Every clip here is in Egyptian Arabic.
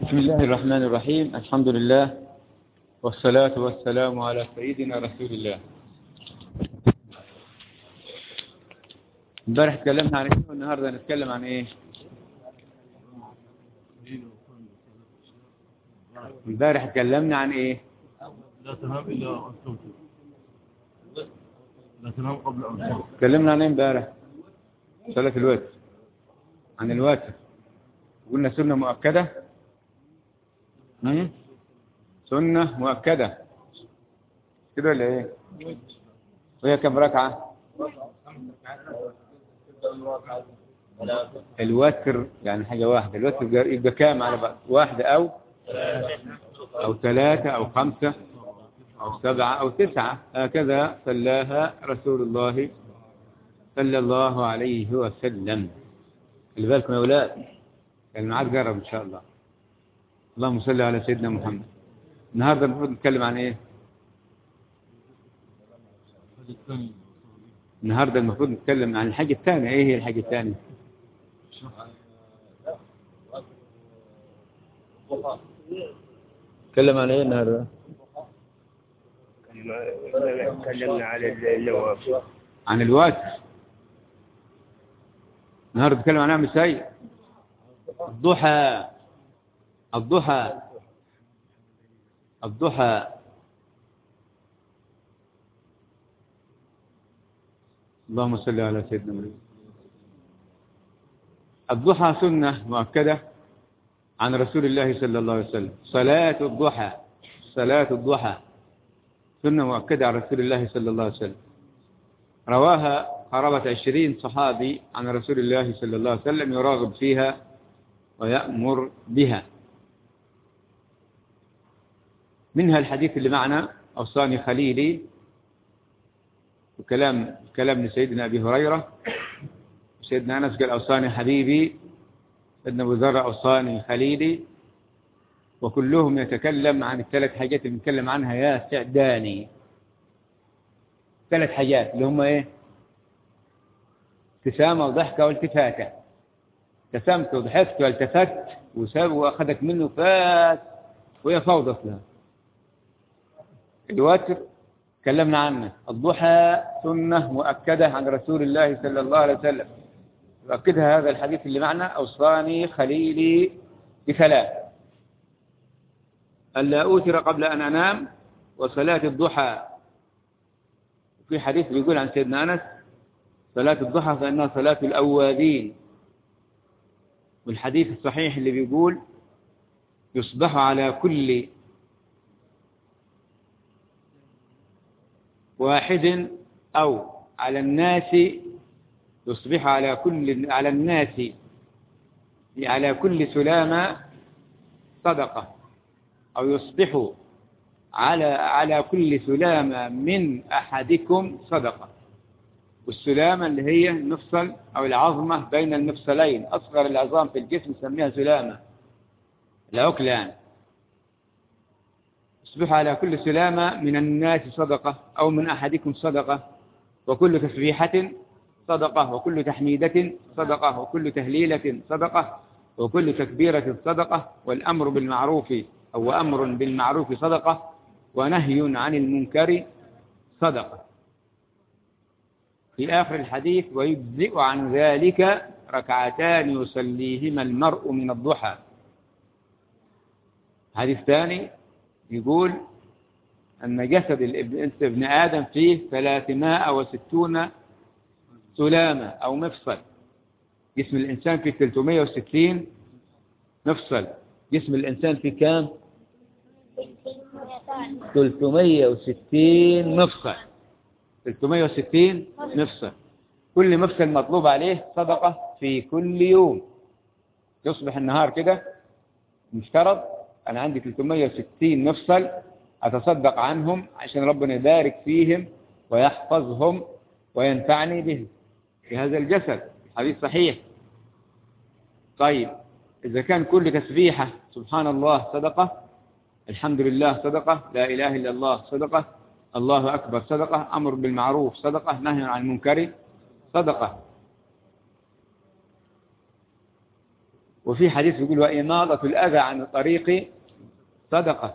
بسم الله الرحمن الرحيم الحمد لله والصلاة والسلام على سيدنا رسول الله امبارح اتكلمنا عن ايه والنهارده هنتكلم عن ايه امبارح اتكلمنا عن ايه لا تنام إلا أن توتر لا تنام قبل أن توتر اتكلمنا عن ايه امبارح صلاة الوتر عن الوتر قلنا سنة مؤكدة مم؟ سنة مؤكدة كده ولا ايه وهي كم ركعة الوتر يعني حاجة واحدة الوتر يبقى كام على بعض واحدة أو أو ثلاثة أو خمسة أو سبعة أو تسعة هكذا صلاها رسول الله صلى الله عليه وسلم خلي بالكم يا أولاد الميعاد قرب إن شاء الله اللهم صل على سيدنا محمد النهارده المفروض نتكلم عن إيه هذا الثاني النهارده المفروض نتكلم عن الحاجة الثانية إيه هي الحاجة الثانية نتكلم عن إيه النهارده تكلمنا على اللوافي عن الوتر النهارده نتكلم عن عام سيء الضحى الضحى الضحى اللهم صل على سيدنا محمد الضحى سنة مؤكدة عن رسول الله صلى الله عليه وسلم صلاة الضحى صلاة الضحى سنة مؤكدة عن رسول الله صلى الله عليه وسلم رواها قرابة عشرين صحابي عن رسول الله صلى الله عليه وسلم يراغب فيها ويأمر بها منها الحديث اللي معنا أوصاني خليلي وكلام كلام سيدنا أبي هريرة سيدنا أنس قال أوصاني حبيبي سيدنا أبو ذر أوصاني خليلي وكلهم يتكلم عن الثلاث حاجات اللي بنتكلم عنها يا سعداني ثلاث حاجات اللي هم ايه ابتسامة وضحكة والتفاتة ابتسمت وضحكت والتفت وساب واخذك منه فات وهي فوضى لها الوتر تكلمنا عنه الضحى سنة مؤكدة عن رسول الله صلى الله عليه وسلم يؤكدها هذا الحديث اللي معنا أوصاني خليلي بثلاث ألا أوتر قبل أن أنام وصلاة الضحى في حديث بيقول عن سيدنا أنس صلاة الضحى فإنها صلاة الأوابين والحديث الصحيح اللي بيقول يصبح على كل واحد أو على الناس يصبح على كل على الناس على كل سلامة صدقة أو يصبح على على كل سلامة من أحدكم صدقة والسلامة اللي هي المفصل أو العظمة بين المفصلين أصغر العظام في الجسم نسميها سلامة العكلان يصبح على كل سلامة من الناس صدقة أو من أحدكم صدقة وكل تسبيحة صدقة وكل تحميدة صدقة وكل تهليلة صدقة وكل تكبيرة صدقة والأمر بالمعروف أو أمر بالمعروف صدقة ونهي عن المنكر صدقة في آخر الحديث ويجزئ عن ذلك ركعتان يصليهما المرء من الضحى حديث ثاني يقول أن جسد ابن آدم فيه 360 سلامة أو مفصل جسم الإنسان فيه 360 مفصل جسم الإنسان فيه كام 360 مفصل 360 مفصل كل مفصل مطلوب عليه صدقة في كل يوم يصبح النهار كده مفترض أنا عندي 360 مفصل أتصدق عنهم عشان ربنا يبارك فيهم ويحفظهم وينفعني بهم في هذا الجسد حديث صحيح طيب إذا كان كل تسبيحة سبحان الله صدقة الحمد لله صدقة لا إله إلا الله صدقة الله أكبر صدقة أمر بالمعروف صدقة نهي عن المنكر صدقة وفي حديث يقول وإماضة الأذى عن الطريق صدقة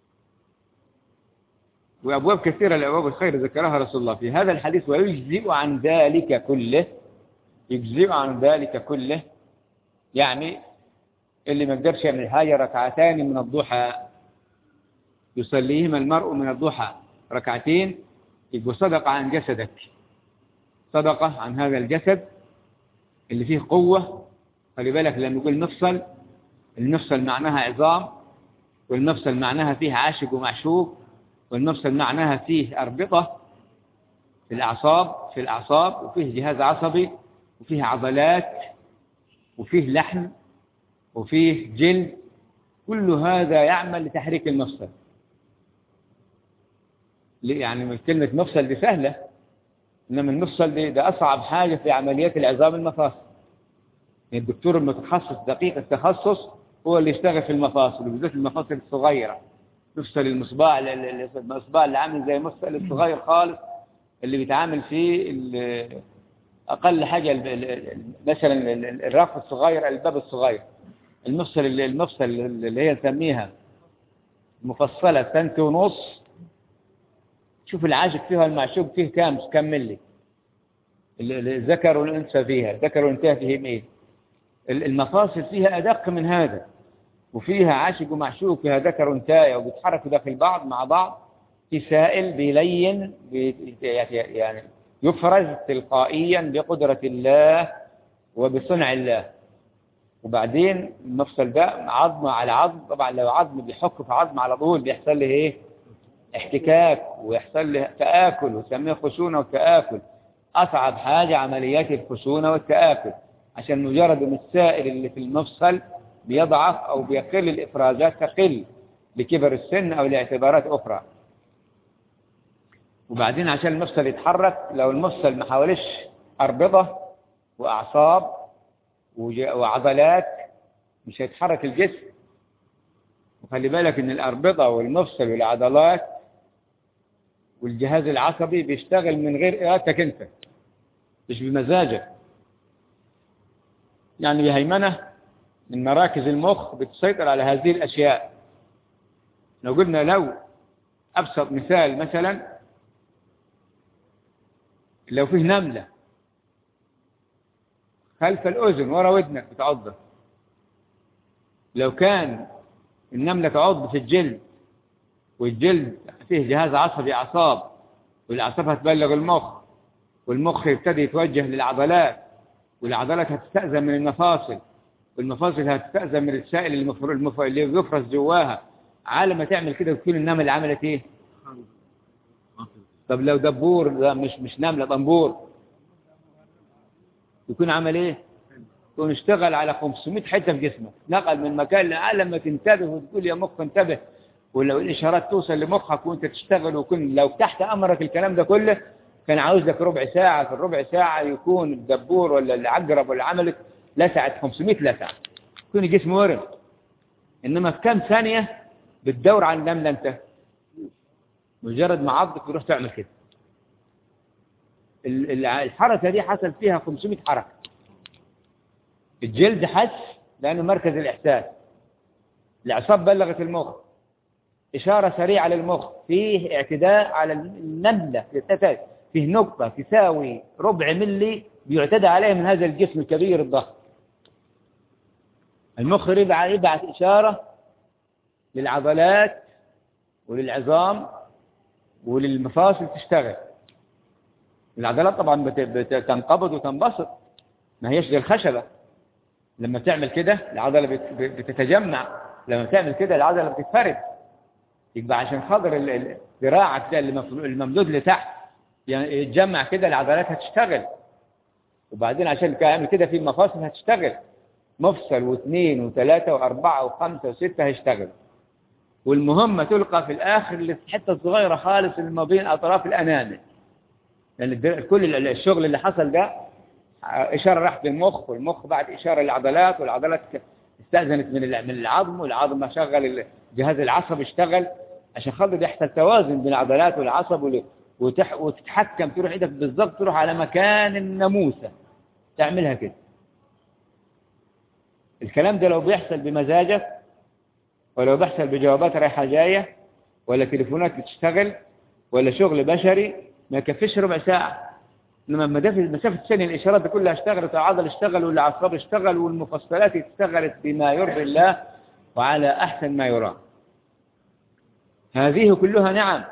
وأبواب كثيرة لأبواب الخير ذكرها رسول الله في هذا الحديث ويجزئ عن ذلك كله يجزئ عن ذلك كله يعني اللي ما قدرش يعمل حاجة ركعتان من الضحى يصليهما المرء من الضحى ركعتين يبقى صدقة عن جسدك صدقة عن هذا الجسد اللي فيه قوة خلي بالك لما نقول مفصل المفصل معناها عظام والمفصل معناها فيه عاشق ومعشوق والمفصل معناها فيه أربطة في الأعصاب في الأعصاب وفيه جهاز عصبي وفيه عضلات وفيه لحم وفيه جلد كل هذا يعمل لتحريك المفصل يعني كلمة مفصل دي سهلة إنما المفصل دي ده أصعب حاجة في عمليات العظام المفاصل الدكتور المتخصص دقيق التخصص هو اللي يشتغل في المفاصل وبالذات المفاصل الصغيرة مفصل المصباح المصباح اللي عامل زي المفصل الصغير خالص اللي بيتعامل فيه أقل حاجة مثلا الرف الصغير الباب الصغير المفصل المفصل اللي هي نسميها مفصلة سنت ونص شوف العاشق فيها المعشوق فيه كام كم ملي الذكر والأنثى فيها الذكر والأنثى فيهم إيه المفاصل فيها أدق من هذا وفيها عاشق ومعشوق فيها ذكر وانثى وبيتحركوا داخل بعض مع بعض في سائل بيلين بي يعني يفرز تلقائيا بقدرة الله وبصنع الله وبعدين المفصل ده عظم على عظم طبعا لو عظم بيحك في عظم على طول بيحصل له ايه احتكاك ويحصل له تآكل وسميه خشونة وتآكل أصعب حاجة عمليات الخشونة والتآكل عشان مجرد ان السائل اللي في المفصل بيضعف أو بيقل الإفرازات تقل لكبر السن أو لاعتبارات أخرى وبعدين عشان المفصل يتحرك لو المفصل ما حواليش أربطة وأعصاب وعضلات مش هيتحرك الجسم وخلي بالك ان الأربطة والمفصل والعضلات والجهاز العصبي بيشتغل من غير إرادتك انت مش بمزاجك يعني بهيمنة من مراكز المخ بتسيطر على هذه الأشياء لو قلنا لو أبسط مثال مثلا لو فيه نملة خلف الأذن ورا ودنك بتعض لو كان النملة تعض في الجلد والجلد فيه جهاز عصبي أعصاب والأعصاب هتبلغ المخ والمخ يبتدي يتوجه للعضلات والعضلات هتستأذن من المفاصل والمفاصل هتستأذن من السائل المفر... المف... اللي بيفرز جواها على ما تعمل كده تكون النملة عملت ايه طب لو دبور ده مش مش نملة طنبور يكون عمل ايه يكون اشتغل على 500 حتة في جسمك نقل من مكان لأعلى ما تنتبه وتقول يا مخ انتبه ولو الإشارات توصل لمخك وانت تشتغل وكن لو تحت أمرك الكلام ده كله كان عاوز لك ربع ساعة في الربع ساعة يكون الدبور ولا العقرب ولا عملت لسعة 500 لسعة يكون الجسم ورم إنما في كم ثانية بتدور على النملة انت مجرد ما عضك تروح تعمل كده الحركة دي حصل فيها 500 حركة الجلد حس لأنه مركز الإحساس الأعصاب بلغت المخ إشارة سريعة للمخ فيه اعتداء على النملة فيه نقطة تساوي ربع ملي بيعتدى عليه من هذا الجسم الكبير الضخم المخ يبعث إشارة للعضلات وللعظام وللمفاصل تشتغل العضلات طبعا بتنقبض وتنبسط ما هيش زي الخشبة لما تعمل كده العضلة بتتجمع لما تعمل كده العضلة بتتفرد يبقى عشان خاطر ذراعك ده الممدود لتحت يعني يتجمع كده العضلات هتشتغل وبعدين عشان تعمل كده في المفاصل هتشتغل مفصل واثنين وثلاثة وأربعة وخمسة وستة هيشتغل والمهمة تلقى في الآخر الحتة الصغيرة خالص اللي ما بين أطراف الأنامل لأن يعني كل الشغل اللي حصل ده إشارة راحت للمخ والمخ بعد إشارة للعضلات والعضلات استأذنت من من العظم والعظم شغل الجهاز العصبي اشتغل عشان خاطر يحصل توازن بين العضلات والعصب وتح وتتحكم تروح ايدك بالضبط تروح على مكان الناموسة تعملها كده الكلام ده لو بيحصل بمزاجك ولو بيحصل بجوابات رايحة جاية ولا تليفونات بتشتغل ولا شغل بشري ما يكفيش ربع ساعة انما لما ده في مسافة ثانية الإشارات دي كلها اشتغلت والعضل اشتغل والأعصاب اشتغل والمفصلات اشتغلت بما يرضي الله وعلى أحسن ما يرام هذه كلها نعم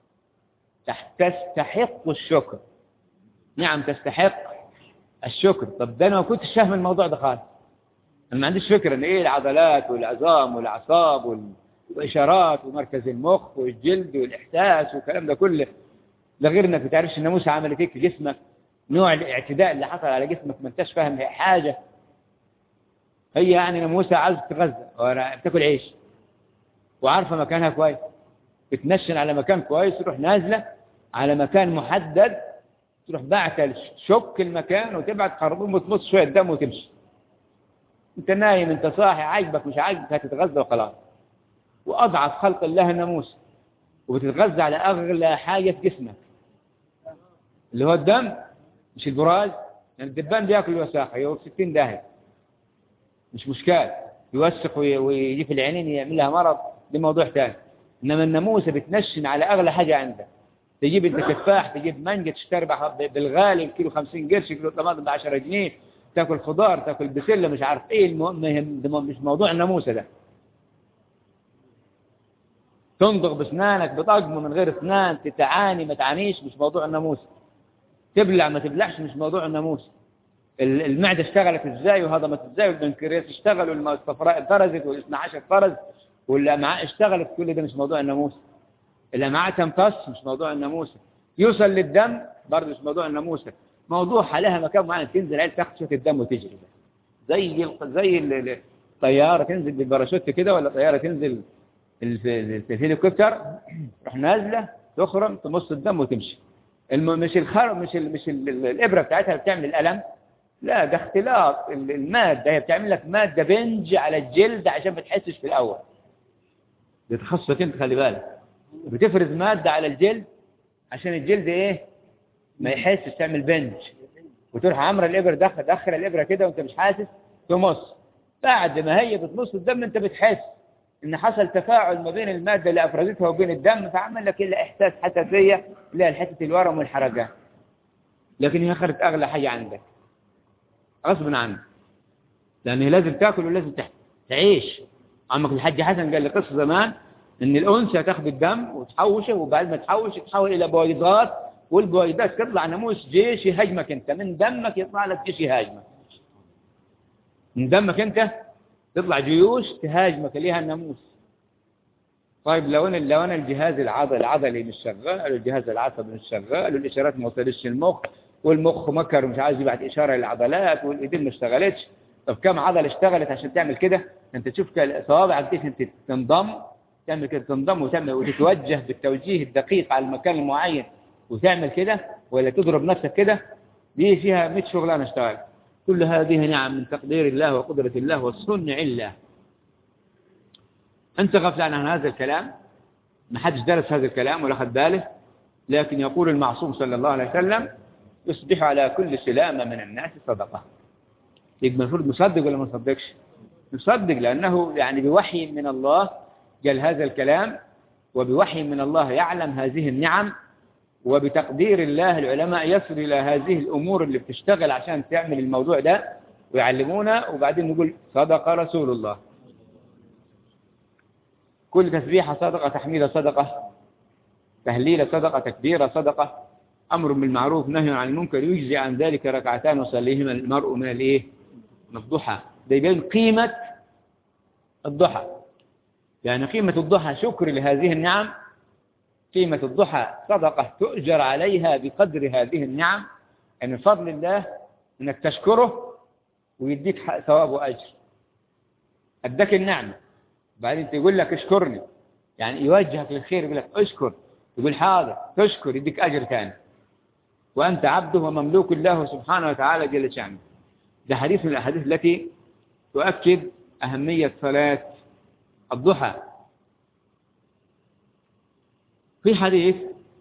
تستحق الشكر نعم تستحق الشكر طب ده أنا ما كنتش فاهم الموضوع ده خالص أنا ما عنديش فكرة إن إيه العضلات والعظام والأعصاب وال- والإشارات ومركز المخ والجلد والإحساس والكلام ده كله ده غير إنك ما تعرفش الناموسة عملت إيه في جسمك نوع الاعتداء اللي حصل على جسمك ما أنتش فاهم هي حاجة هي يعني ناموسة عايزة تتغذى وأنا بتاكل عيش وعارفة مكانها كويس بتنشن على مكان كويس تروح نازلة على مكان محدد تروح باعتة شك المكان وتبعت خرطوم وتمص شوية دم وتمشي انت نايم انت صاحي عاجبك مش عاجبك هتتغذى وخلاص واضعف خلق الله الناموس وبتتغذى على اغلى حاجة في جسمك اللي هو الدم مش البراز يعني الدبان بياكل الوساخة هو في 60 داهية مش مشكال يوسخ وي- ويجي في العينين يعمل لها مرض ده موضوع ثاني انما الناموسه بتنشن على اغلى حاجه عندك تجيب انت تفاح تجيب مانجا تشتري بح- بالغالي الكيلو 50 قرش كيلو طماطم ب 10 جنيه تاكل خضار تاكل بسله مش عارف ايه المهم مهم- ده مش موضوع الناموسه ده تنضغ باسنانك بطقم من غير اسنان تتعاني ما تعانيش مش موضوع الناموسه تبلع ما تبلعش مش موضوع الناموسه ال- المعده اشتغلت ازاي وهضمت ازاي والبنكرياس اشتغل والصفراء فرزت والاثنى عشر فرز والامعاء اشتغلت كل ده مش موضوع الناموس الامعاء تمتص مش موضوع الناموسه يوصل للدم برضه مش موضوع الناموسه موضوع لها مكان معين تنزل عيل تاخد شويه الدم وتجري زي ال- زي ال- ال- الطياره تنزل بالباراشوت كده ولا طياره تنزل ال- ال- في الهليكوبتر تروح نازله تخرم تمص الدم وتمشي الم- مش الخر مش ال مش ال ال- الابره بتاعتها اللي بتعمل الالم لا ده اختلاط ال- الماده هي بتعمل لك ماده بنج على الجلد عشان ما تحسش في الاول دي تخصصك انت خلي بالك بتفرز ماده على الجلد عشان الجلد ايه ما يحسش تعمل بنج وتروح عامره الابره دخل دخل الابره كده وانت مش حاسس تمص بعد ما هي بتمص الدم انت بتحس ان حصل تفاعل ما بين الماده اللي افرزتها وبين الدم فعمل لك الا احساس حساسيه اللي هي حته الورم والحرقان لكن هي اخرت اغلى حاجه عندك غصب عنك لان هي لازم تاكل ولازم تح- تعيش عمك الحاج حسن قال لي قصه زمان ان الانثى تاخذ الدم وتحوشه وبعد ما تحوش تحول الى بويضات والبويضات تطلع ناموس جيش يهاجمك انت من دمك يطلع لك جيش يهاجمك من دمك انت تطلع جيوش تهاجمك ليها الناموس طيب لو انا لو انا الجهاز العضلي العضلي مش شغال والجهاز العصبي مش شغال والاشارات ما وصلتش المخ والمخ مكر ومش عايز يبعت اشاره للعضلات والايدين ما اشتغلتش طب كم عضله اشتغلت عشان تعمل كده انت تشوف ك- صوابعك دي عشان تنضم تعمل كده تنضم وتعمل وتتوجه بالتوجيه الدقيق على المكان المعين وتعمل كده ولا تضرب نفسك كده دي فيها 100 شغلانه اشتغل كل هذه نعم من تقدير الله وقدرة الله وصنع الله أنت غفلان عن هذا الكلام ما حدش درس هذا الكلام ولا خد باله لكن يقول المعصوم صلى الله عليه وسلم يصبح على كل سلامة من الناس صدقة يبقى المفروض نصدق ولا ما نصدقش نصدق لأنه يعني بوحي من الله قال هذا الكلام وبوحي من الله يعلم هذه النعم وبتقدير الله العلماء يصل إلى هذه الأمور اللي بتشتغل عشان تعمل الموضوع ده ويعلمونا وبعدين نقول صدق رسول الله كل تسبيحة صدقة تحميد صدقة تهليل صدقة تكبير صدقة أمر بالمعروف نهي عن المنكر يجزي عن ذلك ركعتان يصليهما المرء من الإيه؟ من الضحى ده يبين قيمة الضحى يعني قيمة الضحى شكر لهذه النعم قيمة الضحى صدقة تؤجر عليها بقدر هذه النعم يعني من فضل الله انك تشكره ويديك حق ثواب واجر اداك النعمة بعدين تقول لك اشكرني يعني يوجهك للخير يقول لك اشكر يقول حاضر تشكر يديك اجر ثاني وانت عبده ومملوك له سبحانه وتعالى جل شأنه ده حديث من الاحاديث التي تؤكد اهمية صلاة الضحى في حديث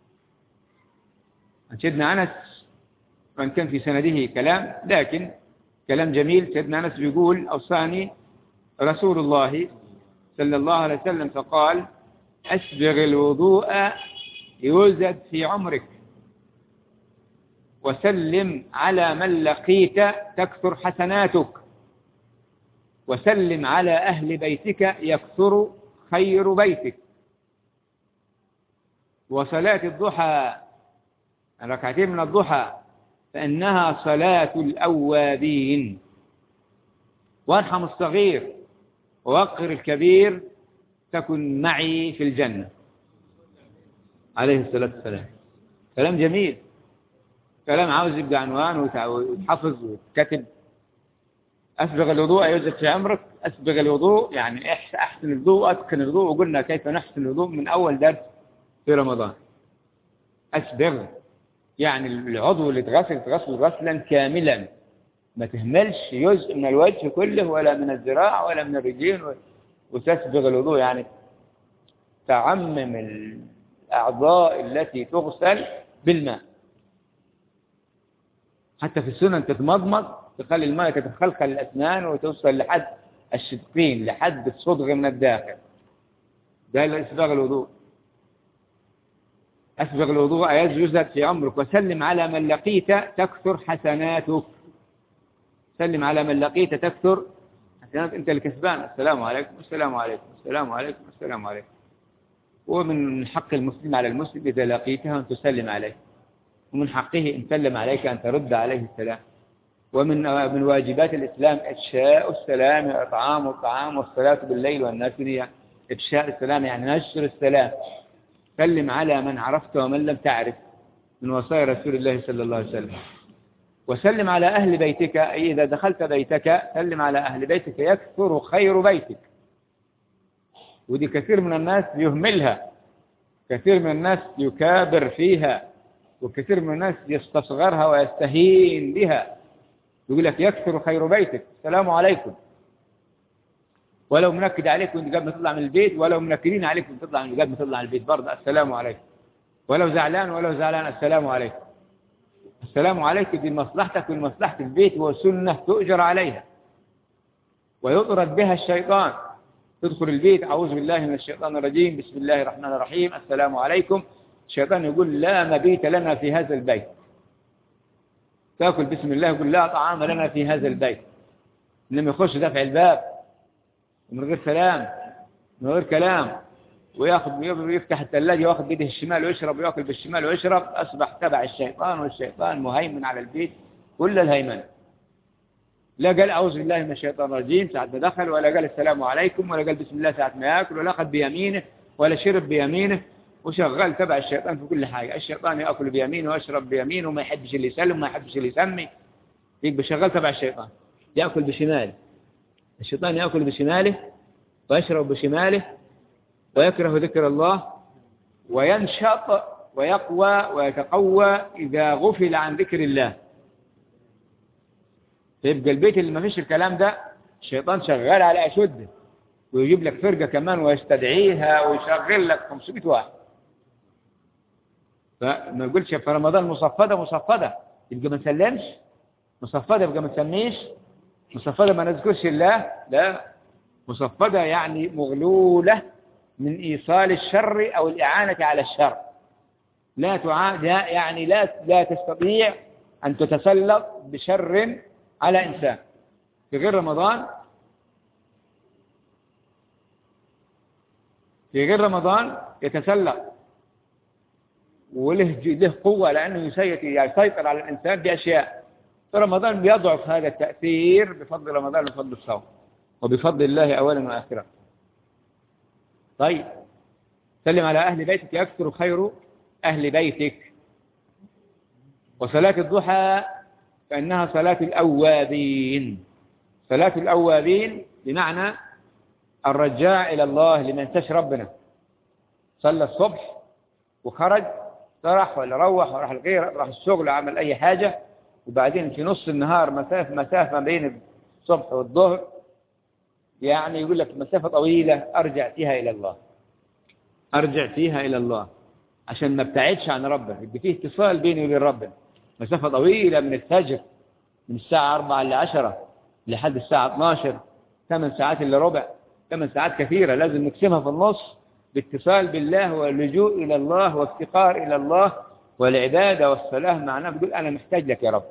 عن سيدنا أنس وإن كان في سنده كلام لكن كلام جميل سيدنا أنس بيقول أوصاني رسول الله صلى الله عليه وسلم فقال أسبغ الوضوء يوزد في عمرك وسلم على من لقيت تكثر حسناتك وسلم على أهل بيتك يكثر خير بيتك وصلاة الضحى ركعتين من الضحى فإنها صلاة الأوابين وارحم الصغير ووقر الكبير تكن معي في الجنة عليه الصلاة والسلام كلام جميل كلام عاوز يبقى عنوان ويتحفظ ويتكتب أسبغ الوضوء يوجد في عمرك أسبغ الوضوء يعني أحسن الوضوء أتقن الوضوء وقلنا كيف نحسن الوضوء من أول درس في رمضان أسبغ يعني العضو اللي تغسل تغسل غسلا كاملا ما تهملش جزء من الوجه كله ولا من الذراع ولا من الرجلين وتسبغ الوضوء يعني تعمم الأعضاء التي تغسل بالماء حتى في السنن تتمضمض تخلي الماء تتخلخل الأسنان وتوصل لحد الشدقين لحد الصدغ من الداخل ده إسباغ الوضوء أسبغ الوضوء يجوز في عمرك وسلم على من لقيت تكثر حسناتك سلم على من لقيت تكثر حسنات أنت الكسبان السلام عليكم السلام عليكم السلام عليكم السلام عليكم ومن حق المسلم على المسلم إذا لقيته أن تسلم عليه ومن حقه إن سلم عليك أن ترد عليه السلام ومن من واجبات الإسلام إفشاء السلام وإطعام الطعام والصلاة بالليل والناس نية إفشاء السلام يعني نشر السلام سلم على من عرفت ومن لم تعرف من وصايا رسول الله صلى الله عليه وسلم وسلم على أهل بيتك أي إذا دخلت بيتك سلم على أهل بيتك يكثر خير بيتك ودي كثير من الناس يهملها كثير من الناس يكابر فيها وكثير من الناس يستصغرها ويستهين بها يقول لك يكثر خير بيتك السلام عليكم ولو منكد عليك وانت قبل ما تطلع من البيت ولو منكدين عليك وانت تطلع من قبل ما تطلع من البيت برضه السلام عليكم ولو زعلان ولو زعلان السلام عليكم السلام عليك دي مصلحتك ومصلحة البيت وسنة تؤجر عليها ويطرد بها الشيطان تدخل البيت أعوذ بالله من الشيطان الرجيم بسم الله الرحمن الرحيم السلام عليكم الشيطان يقول لا مبيت لنا في هذا البيت تأكل بسم الله يقول لا طعام لنا في هذا البيت لما يخش دفع الباب من غير سلام من غير كلام وياخذ ويفتح الثلاجة وياخذ بيده الشمال ويشرب وياكل بالشمال ويشرب أصبح تبع الشيطان والشيطان مهيمن على البيت كل الهيمنة لا قال أعوذ بالله من الشيطان الرجيم ساعة ما دخل ولا قال السلام عليكم ولا قال بسم الله ساعة ما يأكل ولا أخذ بيمينه ولا شرب بيمينه وشغال تبع الشيطان في كل حاجة الشيطان يأكل بيمينه ويشرب بيمينه وما يحبش اللي يسلم وما يحبش اللي يسمي يبقى شغال تبع الشيطان يأكل بشماله الشيطان يأكل بشماله ويشرب بشماله ويكره ذكر الله وينشط ويقوى ويتقوى إذا غفل عن ذكر الله يبقى البيت اللي ما فيش الكلام ده الشيطان شغال على أشده ويجيب لك فرقة كمان ويستدعيها ويشغل لك 500 واحد فما يقولش في رمضان مصفدة مصفدة يبقى ما نسلمش مصفدة يبقى ما نسميش مصفدة ما نذكرش الله لا مصفدة يعني مغلولة من إيصال الشر أو الإعانة على الشر لا تعاد يعني لا لا تستطيع أن تتسلط بشر على إنسان في غير رمضان في غير رمضان يتسلط وله له قوة لأنه يسيطر على الإنسان بأشياء في رمضان بيضعف هذا التأثير بفضل رمضان وبفضل الصوم وبفضل الله أولا وآخرا طيب سلم على أهل بيتك يكثر خير أهل بيتك وصلاة الضحى فإنها صلاة الأوابين صلاة الأوابين بمعنى الرجاع إلى الله لمن تش ربنا صلى الصبح وخرج راح ولا روح وراح الغير راح الشغل عمل أي حاجة وبعدين في نص النهار مسافة مسافة ما بين الصبح والظهر يعني يقول لك مسافة طويلة أرجع فيها إلى الله أرجع فيها إلى الله عشان ما ابتعدش عن ربنا يبقى فيه اتصال بيني وبين ربنا مسافة طويلة من الفجر من الساعة 4 ل 10 لحد الساعة 12 ثمان ساعات إلا ربع ثمان ساعات كثيرة لازم نقسمها في النص باتصال بالله واللجوء إلى الله وافتقار إلى الله والعبادة والصلاة معناه بيقول أنا محتاج لك يا رب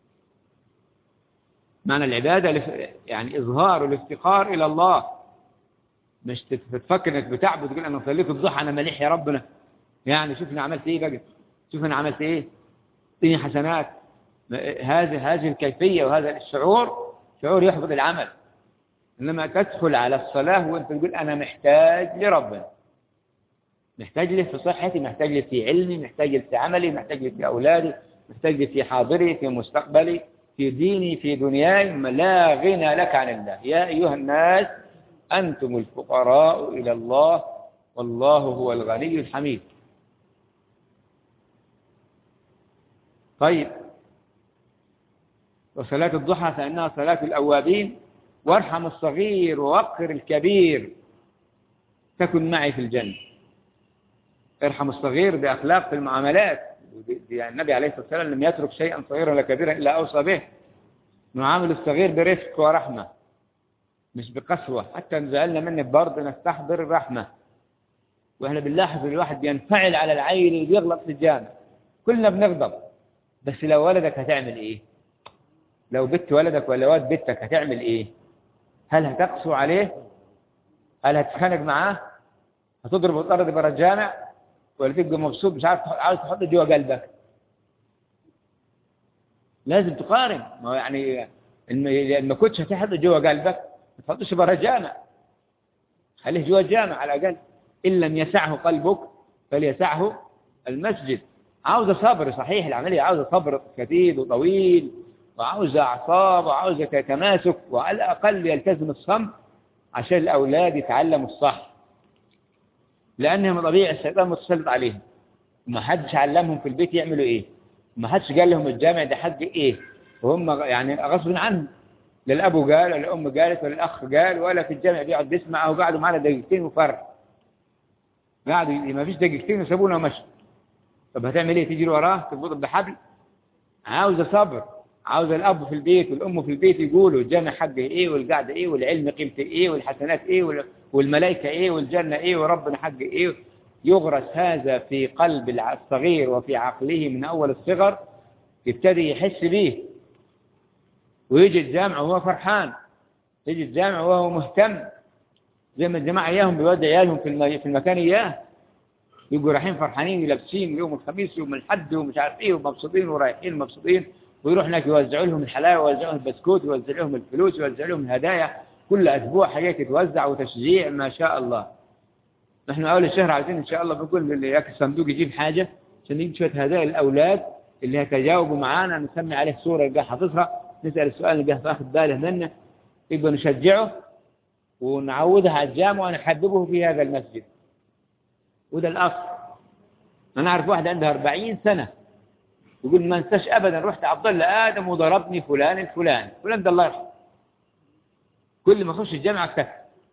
معنى العبادة لف- يعني إظهار الافتقار إلى الله مش تت- تفكر إنك بتعبد تقول أنا صليت الضحى أنا مليح يا ربنا يعني شوف أنا عملت إيه بقى شوف أنا عملت إيه اعطيني حسنات هذه هذه الكيفية وهذا الشعور شعور يحبط العمل إنما تدخل على الصلاة وأنت تقول أنا محتاج لربنا محتاج له في صحتي محتاج له في علمي محتاج له في عملي محتاج له في أولادي محتاج له في حاضري في مستقبلي في ديني في دنياي ما لا غنى لك عن الله يا أيها الناس أنتم الفقراء إلى الله والله هو الغني الحميد طيب وصلاة الضحى فإنها صلاة الأوابين وارحم الصغير ووقر الكبير تكن معي في الجنة ارحم الصغير بأخلاق في المعاملات يعني النبي عليه الصلاة والسلام لم يترك شيئا صغيرا ولا كبيرا إلا أوصى به نعامل الصغير برفق ورحمة مش بقسوة حتى نزعلنا منه برضه نستحضر الرحمة واحنا بنلاحظ الواحد بينفعل على العيل اللي بيغلط في الجامع كلنا بنغضب بس لو ولدك هتعمل ايه لو بنت ولدك ولا واد بنتك هتعمل ايه هل هتقسو عليه هل هتتخانق معاه هتضرب الارض برا الجامع ولا تبقى مبسوط مش عارف عاوز تحط جوا قلبك لازم تقارن ما هو يعني الم- ما كنتش هتحط جوا قلبك ما تحطش برا الجامع خليه جوا الجامع على الاقل ان لم يسعه قلبك فليسعه المسجد عاوزه صبر صحيح العمليه عاوزه صبر شديد وطويل وعاوزه اعصاب وعاوزه تماسك وعلى الاقل يلتزم الصمت عشان الاولاد يتعلموا الصح لانهم طبيعي الشيطان متسلط عليهم ما حدش علمهم في البيت يعملوا ايه ما حدش قال لهم الجامع ده حق ايه وهم يعني غصب عنهم لا الاب قال ولا الام قالت ولا الاخ قال ولا في الجامع بيقعد بيسمع او قعدوا معنا دقيقتين وفر قعدوا ما فيش دقيقتين وسابونا ومشوا طب هتعمل ايه تجري وراه تربطه بحبل عاوزه صبر عاوز الاب في البيت والام في البيت يقولوا الجنه حقه ايه والقعده ايه والعلم قيمته ايه والحسنات ايه وال- والملائكه ايه والجنه ايه وربنا حقه ايه يغرس هذا في قلب الع- الصغير وفي عقله من اول الصغر يبتدي يحس به ويجي الجامع وهو فرحان يجي الجامع وهو مهتم زي ما الجماعه اياهم بيودع عيالهم في الم- في المكان اياه يبقوا رايحين فرحانين لابسين يوم الخميس يوم الحد ومش عارف ايه ومبسوطين ورايحين مبسوطين ويروح هناك يوزعوا لهم الحلاوه ويوزعوا لهم البسكوت ويوزعوا لهم الفلوس ويوزعوا لهم الهدايا كل اسبوع حاجات تتوزع وتشجيع ما شاء الله نحن اول الشهر عايزين ان شاء الله بنقول اللي ياك الصندوق يجيب حاجه عشان يجيب شويه هدايا للاولاد اللي هيتجاوبوا معانا نسمي عليه صوره يبقى حافظها نسال السؤال اللي يبقى واخد باله منه يبقى نشجعه ونعودها على الجامع ونحببه في هذا المسجد وده الأصل أنا أعرف واحد عنده 40 سنة يقول ما انساش أبدا رحت عبد الله آدم وضربني فلان الفلاني فلان ده الله يرحمه كل ما أخش الجامعة اكتفى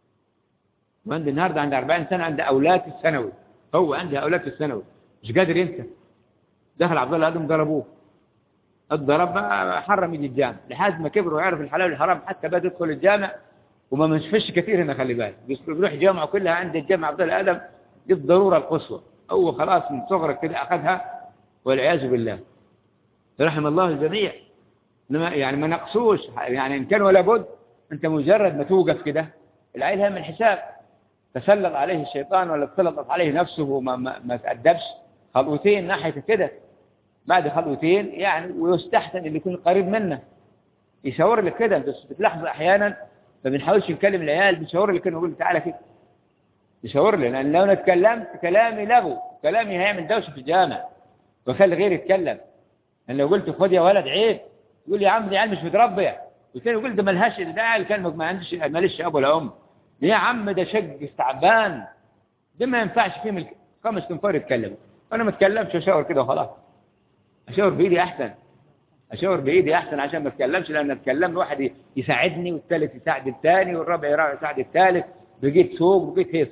وعندي النهارده عنده 40 سنة عنده أولاد في الثانوي هو عنده أولاد في الثانوي مش قادر ينسى دخل عبد الله آدم ضربوه الضرب بقى حرم يجي الجامع لحد ما كبر ويعرف الحلال والحرام حتى بدا يدخل الجامع وما منشفش كثير هنا خلي بالك بيروح جامعه كلها عند الجامع عبد الله ادم دي الضروره القصوى هو خلاص من صغرك كده اخذها والعياذ بالله رحم الله الجميع إنما يعني ما نقصوش يعني ان كان ولا بد انت مجرد ما توقف كده العيل هيعمل حساب تسلط عليه الشيطان ولا تسلطت عليه نفسه وما ما, ما تأدبش خطوتين ناحية كده بعد خطوتين يعني ويستحسن اللي يكون قريب منه يشاور لك كده انت بتلاحظ احيانا ما بنحاولش نكلم العيال بيشاور لك كده ويقول تعالى كده يشاور لي لان لو انا اتكلمت كلامي لغو كلامي هيعمل دوشه في الجامع ويخلي غيري يتكلم لان لو قلت خد يا ولد عيب يقول لي يا عم دي عيال مش متربيه والثاني يقول ده ملهاش ده عيال كان ما عندش ماليش اب ولا ام يا عم ده شق تعبان ده ما ينفعش فيه من خمس تنفار يتكلموا انا ما اتكلمش اشاور كده وخلاص اشاور بايدي احسن اشاور بايدي احسن عشان ما اتكلمش لان اتكلم واحد يساعدني والثالث يساعد الثاني والرابع يساعد الثالث بقيت سوق بقيت هيص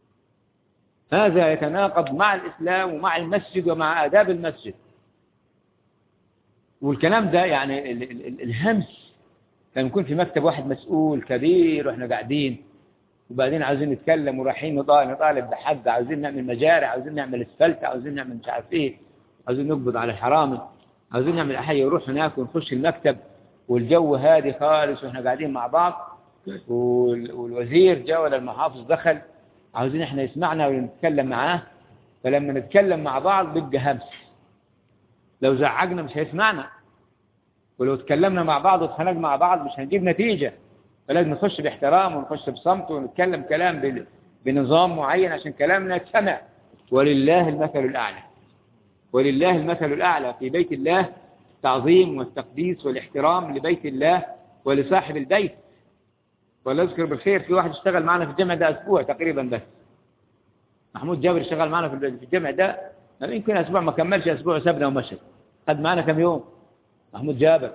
هذا يتناقض مع الاسلام ومع المسجد ومع اداب المسجد والكلام ده يعني ال ال ال الهمس لما يكون في مكتب واحد مسؤول كبير واحنا قاعدين وبعدين عاوزين نتكلم ورايحين نطالب نطالب بحق عاوزين نعمل مجاري عاوزين نعمل اسفلت عاوزين نعمل مش عارف ايه عاوزين نقبض على الحرامي عاوزين نعمل حاجه نروح هناك ونخش المكتب والجو هادي خالص واحنا قاعدين مع بعض وال- والوزير جاء ولا المحافظ دخل عاوزين احنا يسمعنا ونتكلم معاه فلما نتكلم مع بعض بيبقى همس لو زعقنا مش هيسمعنا ولو اتكلمنا مع بعض واتخانقنا مع بعض مش هنجيب نتيجة فلازم نخش باحترام ونخش بصمت ونتكلم كلام بال- بنظام معين عشان كلامنا يتسمع ولله المثل الأعلى ولله المثل الأعلى في بيت الله تعظيم والتقديس والاحترام لبيت الله ولصاحب البيت ولا اذكر بالخير في واحد اشتغل معنا في الجامع ده اسبوع تقريبا بس محمود جابر اشتغل معنا في في الجامع ده يمكن اسبوع ما كملش اسبوع سابنا ومشى خد معنا كم يوم محمود جابر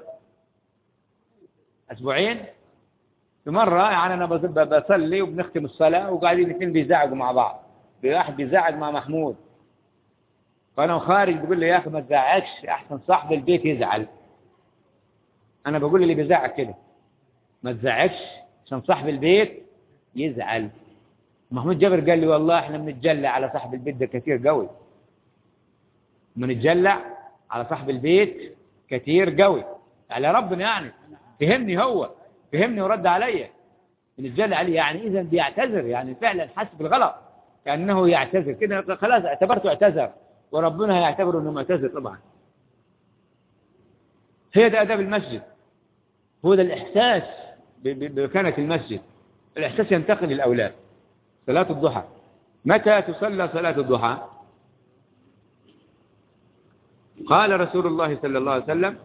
اسبوعين في مرة يعني انا بز- ب- بصلي وبنختم الصلاة وقاعدين الاثنين بيزعقوا مع بعض واحد بيزعق مع محمود فانا خارج بقول له يا اخي ما تزعقش احسن صاحب البيت يزعل انا بقول اللي بيزعق كده ما تزعقش عشان صاحب البيت يزعل محمود جابر قال لي والله احنا بنتجلى على صاحب البيت ده كثير قوي بنتجلى على صاحب البيت كثير قوي على ربنا يعني فهمني هو فهمني ورد عليا بنتجلى عليه يعني اذا بيعتذر يعني فعلا حس بالغلط كانه يعتذر كده خلاص اعتبرته اعتذر وربنا هيعتبره انه معتذر طبعا هي ده اداب المسجد هو ده الإحساس ب- ب- بمكانة المسجد الإحساس ينتقل للأولاد صلاة الضحى متى تصلى صلاة الضحى قال رسول الله صلى الله عليه وسلم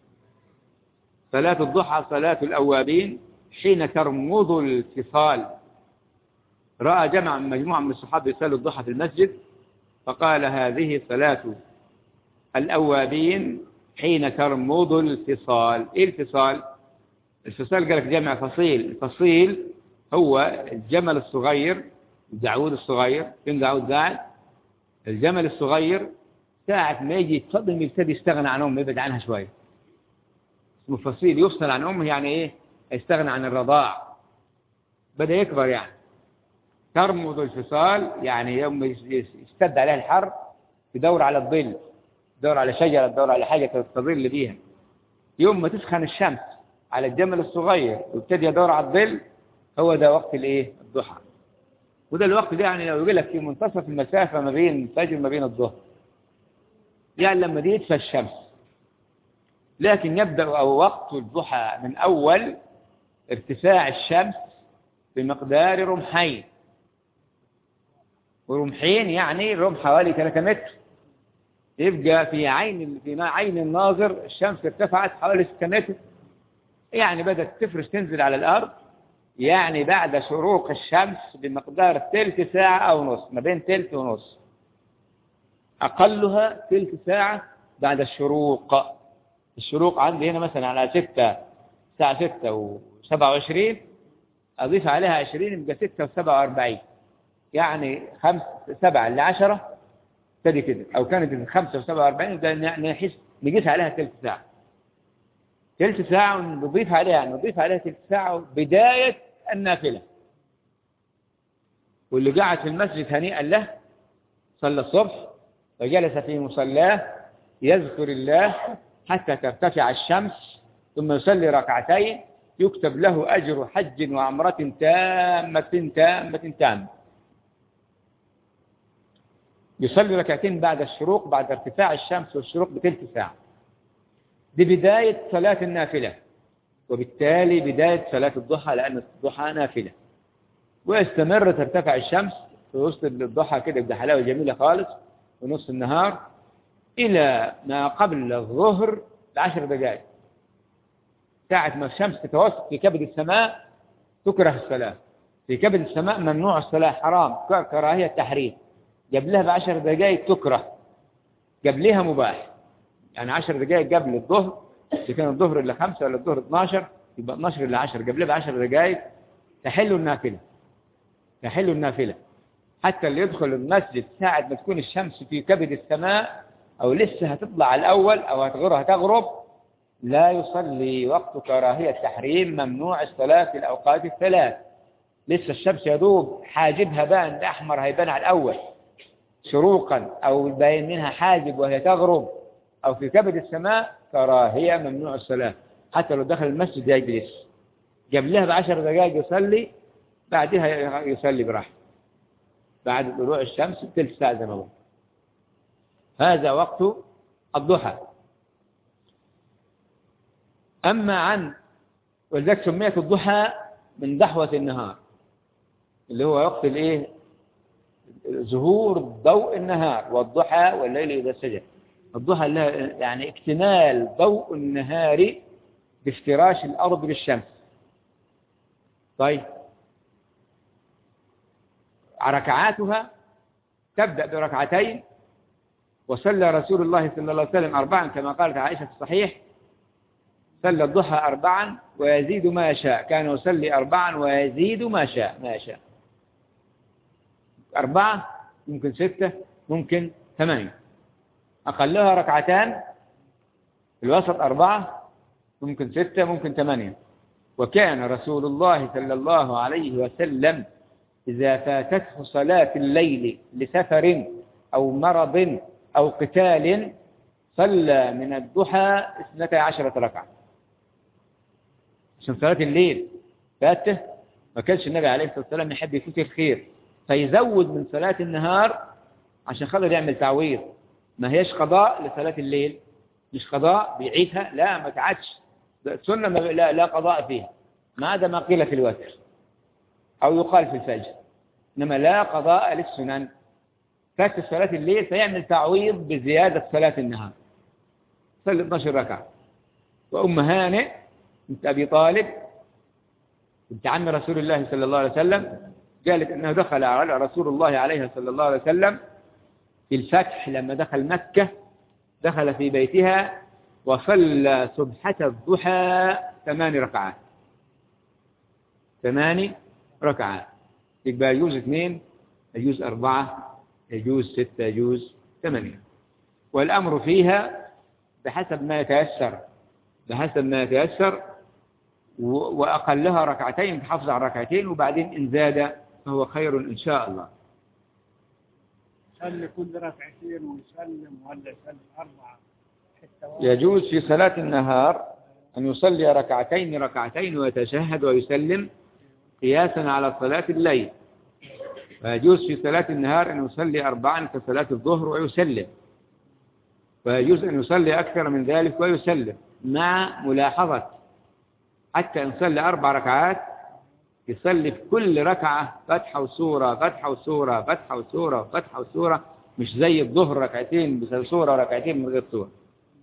صلاة الضحى صلاة الأوابين حين ترمض الفصال رأى جمع مجموعة من الصحابة يصلوا الضحى في المسجد فقال هذه صلاة الأوابين حين ترمض الفصال إيه الفصال الفصال قال لك جمع فصيل الفصيل هو الجمل الصغير الدعود الصغير فين دعود قاعد الجمل الصغير ساعة ما يجي يتصدم يبتدي يستغنى عن أمه يبعد عنها شوية اسمه فصيل يفصل عن أمه يعني إيه يستغنى عن الرضاع بدأ يكبر يعني ترمض الفصال يعني يوم يشتد عليها الحر تدور على الظل تدور على شجرة تدور على حاجة تستظل بيها يوم ما تسخن الشمس على الجمل الصغير ويبتدي يدور على الظل هو ده وقت الايه الضحى وده الوقت ده يعني لو يقول لك في منتصف المسافة ما بين الفجر وما بين الظهر يعني لما دي يدفى الشمس لكن يبدأ أو وقت الضحى من أول ارتفاع الشمس بمقدار رمحين ورمحين يعني رمح حوالي 3 متر يبقى في عين في عين الناظر الشمس ارتفعت حوالي 6 متر يعني بدأت تفرش تنزل على الأرض يعني بعد شروق الشمس بمقدار تلت ساعة أو نص ما بين تلت ونص أقلها تلت ساعة بعد الشروق الشروق عندي هنا مثلا على ستة الساعة ستة وسبعة وعشرين أضيف عليها عشرين يبقى ستة وسبعة وأربعين يعني خمس سبعة لعشرة ابتدي كده أو كانت خمسة وسبعة وأربعين يبقى نحس نقيس عليها تلت ساعة تلت ساعة ونضيف عليها نضيف عليها تلت ساعة بداية النافلة واللي قاعد في المسجد هنيئا له صلى الصبح وجلس في مصلاه يذكر الله حتى ترتفع الشمس ثم يصلي ركعتين يكتب له أجر حج وعمرة تامة تامة تامة يصلي ركعتين بعد الشروق بعد ارتفاع الشمس والشروق بتلت ساعة دي بداية صلاة النافلة وبالتالي بداية صلاة الضحى لأن الضحى نافلة ويستمر ترتفع الشمس في وسط الضحى كده يبقى حلاوة جميلة خالص في نص النهار إلى ما قبل الظهر بعشر دقائق ساعة ما الشمس تتوسط في كبد السماء تكره الصلاة في كبد السماء ممنوع الصلاة حرام كراهية تحريم قبلها بعشر دقائق تكره قبلها مباح يعني عشر دقائق قبل الظهر إذا كان الظهر إلا خمسة ولا الظهر 12 يبقى 12 إلا 10 قبلها بعشر دقائق تحل النافلة تحل النافلة حتى اللي يدخل المسجد ساعة ما تكون الشمس في كبد السماء أو لسه هتطلع الأول أو هتغرب هتغرب لا يصلي وقت كراهية تحريم ممنوع الصلاة في الأوقات الثلاث لسه الشمس يدوب حاجبها بان الأحمر هيبان على الأول شروقا أو باين منها حاجب وهي تغرب أو في كبد السماء كراهية ممنوع الصلاة حتى لو دخل المسجد يجلس قبلها بعشر دقائق يصلي بعدها يصلي براحته بعد طلوع الشمس بثلث ساعة زي ما قلت هذا وقت الضحى أما عن ولذلك سميت الضحى من دحوة النهار اللي هو وقت الايه ظهور ضوء النهار والضحى والليل إذا سجد الضحى اللي هي يعني اكتمال ضوء النهار بافتراش الأرض بالشمس طيب ركعاتها تبدأ بركعتين وصلى رسول الله صلى الله عليه وسلم أربعا كما قالت عائشة في الصحيح صلى الضحى أربعا ويزيد ما يشاء كان يصلي أربعا ويزيد ما شاء ما يشاء أربعة ممكن ستة ممكن ثمانية أقلها ركعتان في الوسط أربعة ممكن ستة ممكن ثمانية وكان رسول الله صلى الله عليه وسلم إذا فاتته صلاة الليل لسفر أو مرض أو قتال صلى من الضحى اثنتي عشرة ركعة عشان صلاة الليل فاته ما كانش النبي عليه الصلاة والسلام يحب يفوت الخير فيزود من صلاة النهار عشان خاطر يعمل تعويض ما هيش قضاء لصلاة الليل مش قضاء بيعيدها لا ما تعادش سنة ما لا, لا قضاء فيها ما عدا ما قيل في الوتر أو يقال في الفجر إنما لا قضاء للسنن فات صلاة الليل فيعمل تعويض بزيادة صلاة النهار صلى 12 ركعة وأم هانئ بنت أبي طالب بنت عم رسول الله صلى الله عليه وسلم قالت أنه دخل على رسول الله عليه صلى الله عليه وسلم في الفتح لما دخل مكة دخل في بيتها وصلى سبحة الضحى ثمان ركعات ثمان ركعات يبقى يجوز اثنين يجوز أربعة يجوز ستة يجوز ثمانية والأمر فيها بحسب ما يتيسر بحسب ما يتيسر وأقلها ركعتين تحافظ على ركعتين وبعدين إن زاد فهو خير إن شاء الله يصلي كل ركعتين ويسلم ولا يسلم أربعة حتى واحد. يجوز في صلاة النهار أن يصلي ركعتين ركعتين ويتشهد ويسلم قياسا على صلاة الليل ويجوز في صلاة النهار أن يصلي أربعا كصلاة الظهر ويسلم ويجوز أن يصلي أكثر من ذلك ويسلم مع ملاحظة حتى إن صلي أربع ركعات يصلي في كل ركعة فتحة وسورة فتحة وسورة فتحة وسورة فتحة وسورة مش زي الظهر ركعتين بسورة وركعتين من غير سورة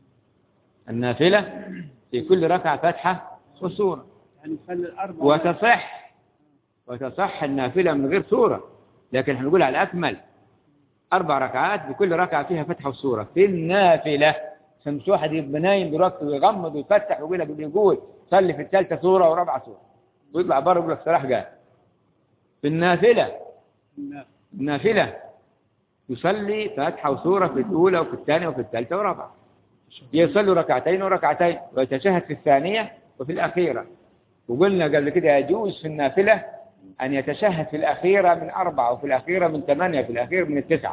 النافلة في كل ركعة فتحة وسورة يعني يصلي الأربعة وتصح وتصح النافلة من غير سورة لكن احنا نقول على الأكمل أربع ركعات بكل ركعة فيها فتحة وسورة في النافلة عشان مش واحد يبقى نايم دلوقتي ويغمض ويفتح ويقول لك بيقول صلي في الثالثة سورة ورابعة سورة ويطلع بره يقول لك صلاح قال في النافلة الناس. النافلة يصلي فاتحة وسورة في الأولى وفي الثانية وفي الثالثة والرابعة يصلي ركعتين وركعتين ويتشهد في الثانية وفي الأخيرة وقلنا قبل كده يجوز في النافلة أن يتشهد في الأخيرة من أربعة وفي الأخيرة من ثمانية في الأخير من التسعة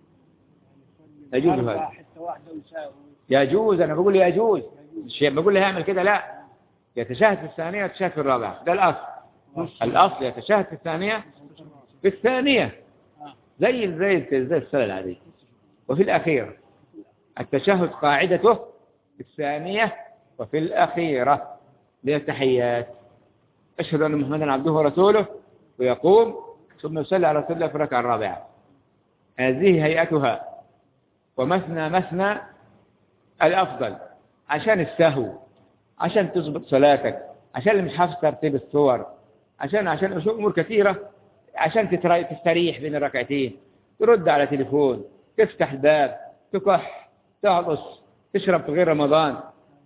يجوز أربعة هذا. حتى واحدة ويساوي يجوز أنا بقول يجوز مش بقول له يعمل كده لا يتشهد في الثانية يتشهد في الرابعة ده الأصل الأصل يتشهد في الثانية في الثانية زي زي زي الصلاة العادية وفي الأخيرة التشهد قاعدته في الثانية وفي الأخيرة للتحيات أشهد أن محمدا عبده ورسوله ويقوم ثم يصلي على رسول الله في الركعة الرابعة هذه هيئتها ومثنى مثنى الأفضل عشان السهو عشان تظبط صلاتك عشان اللي مش حافظ ترتيب الصور عشان عشان أشياء أمور كثيرة عشان تتري- تستريح بين الركعتين ترد على تليفون تفتح الباب تكح تعطس تشرب في غير رمضان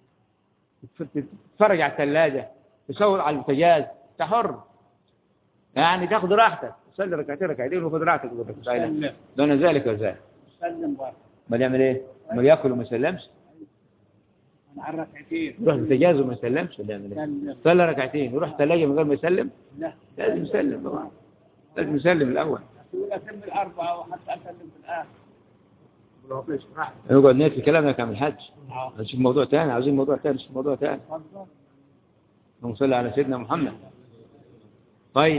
تتفرج على الثلاجة تصور على البوتاجاز تحر يعني تاخذ راحتك تصلي ركعتين ركعتين وخذ راحتك يسلم دون ذلك وذلك يسلم برضه ما يعمل ايه؟ ما ياكل وما يسلمش أنا على ركعتين يروح بتجاز وما يسلمش ولا يعمل ايه؟ سلم صلى ركعتين ويروح ثلاجة من غير ما يسلم لا لازم يسلم طبعا لازم يسلم الأول يقول أتم الأربعة وحتى أسلم في الآخر يقعد نيت في كلامك عن الحج آه. نشوف موضوع ثاني عاوزين موضوع ثاني نشوف موضوع ثاني تفضل اللهم صل على سيدنا محمد طيب